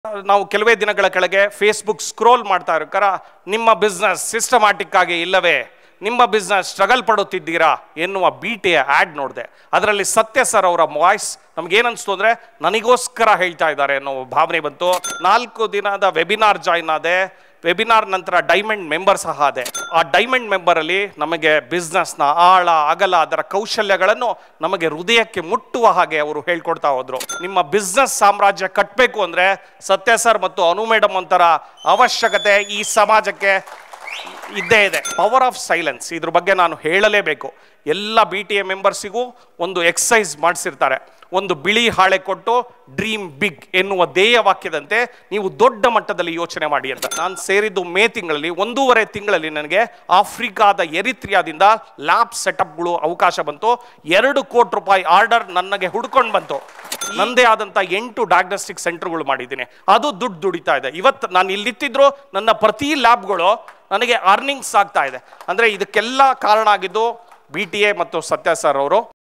ನಾವು ಕೆಲವೇ ದಿನಗಳ ಕೆಳಗೆ ಫೇಸ್ಬುಕ್ ಸ್ಕ್ರೋಲ್ ಮಾಡ್ತಾ ಇರ್ಕಾರ ನಿಮ್ಮ ಬಿಸ್ನೆಸ್ ಸಿಸ್ಟಮ್ಯಾಟಿಕ್ ಆಗಿ ಇಲ್ಲವೇ ನಿಮ್ಮ ಬಿಸ್ನೆಸ್ ಸ್ಟ್ರಗಲ್ ಪಡುತ್ತಿದ್ದೀರಾ ಎನ್ನುವ ಬೀಟೆಯ ಆ್ಯಡ್ ನೋಡಿದೆ ಅದರಲ್ಲಿ ಸತ್ಯ ಸರ್ ಅವರ ವಾಯ್ಸ್ ನಮಗೇನಿಸ್ತು ಅಂದರೆ ನನಗೋಸ್ಕರ ಹೇಳ್ತಾ ಇದ್ದಾರೆ ಅನ್ನೋ ಭಾವನೆ ಬಂತು ನಾಲ್ಕು ದಿನದ ವೆಬಿನಾರ್ ಜಾಯ್ನ್ ಆದೆ ವೆಬಿನಾರ್ ನಂತರ ಡೈಮಂಡ್ ಮೆಂಬರ್ ಸಹ ಆದೆ ಆ ಡೈಮಂಡ್ ಮೆಂಬರಲ್ಲಿ ನಮಗೆ ಬಿಸ್ನೆಸ್ನ ಆಳ ಅಗಲ ಅದರ ಕೌಶಲ್ಯಗಳನ್ನು ನಮಗೆ ಹೃದಯಕ್ಕೆ ಮುಟ್ಟುವ ಹಾಗೆ ಅವರು ಹೇಳ್ಕೊಡ್ತಾ ಹೋದ್ರು ನಿಮ್ಮ ಬಿಸ್ನೆಸ್ ಸಾಮ್ರಾಜ್ಯ ಕಟ್ಟಬೇಕು ಅಂದರೆ ಸತ್ಯ ಸರ್ ಮತ್ತು ಅನು ಮೇಡಮ್ ಒಂಥರ ಅವಶ್ಯಕತೆ ಈ ಸಮಾಜಕ್ಕೆ ಇದ್ದೇ ಇದೆ ಪವರ್ ಆಫ್ ಸೈಲೆನ್ಸ್ ಇದ್ರ ಬಗ್ಗೆ ನಾನು ಹೇಳಲೇಬೇಕು ಎಲ್ಲ ಬಿ ಟಿ ಎ ಮೆಂಬರ್ಸಿಗೂ ಒಂದು ಎಕ್ಸಸೈಸ್ ಮಾಡಿಸಿರ್ತಾರೆ ಒಂದು ಬಿಳಿ ಹಾಳೆ ಕೊಟ್ಟು ಡ್ರೀಮ್ ಬಿಗ್ ಎನ್ನುವ ಧ್ಯೇಯ ವಾಕ್ಯದಂತೆ ನೀವು ದೊಡ್ಡ ಮಟ್ಟದಲ್ಲಿ ಯೋಚನೆ ಮಾಡಿ ಅಂತ ನಾನು ಸೇರಿದ್ದು ಮೇ ತಿಂಗಳಲ್ಲಿ ಒಂದೂವರೆ ತಿಂಗಳಲ್ಲಿ ನನಗೆ ಆಫ್ರಿಕಾದ ಎರಿತ್ರಿಯಾದಿಂದ ಲ್ಯಾಬ್ ಸೆಟಪ್ಗಳು ಅವಕಾಶ ಬಂತು ಎರಡು ಕೋಟಿ ರೂಪಾಯಿ ಆರ್ಡರ್ ನನಗೆ ಹುಡ್ಕೊಂಡು ಬಂತು ನಂದೇ ಆದಂಥ ಎಂಟು ಡಯಾಗ್ನೋಸ್ಟಿಕ್ ಸೆಂಟರ್ಗಳು ಮಾಡಿದ್ದೀನಿ ಅದು ದುಡ್ಡು ದುಡಿತಾ ಇದೆ ಇವತ್ತು ನಾನು ಇಲ್ಲಿತ್ತಿದ್ರು ನನ್ನ ಪ್ರತಿ ಲ್ಯಾಬ್ಗಳು ನನಗೆ ಅರ್ನಿಂಗ್ಸ್ ಆಗ್ತಾ ಇದೆ ಅಂದರೆ ಇದಕ್ಕೆಲ್ಲ ಕಾರಣ ಆಗಿದ್ದು ಬಿ ಟಿ ಎ ಮತ್ತು ಸತ್ಯ ಸರ್ ಅವರು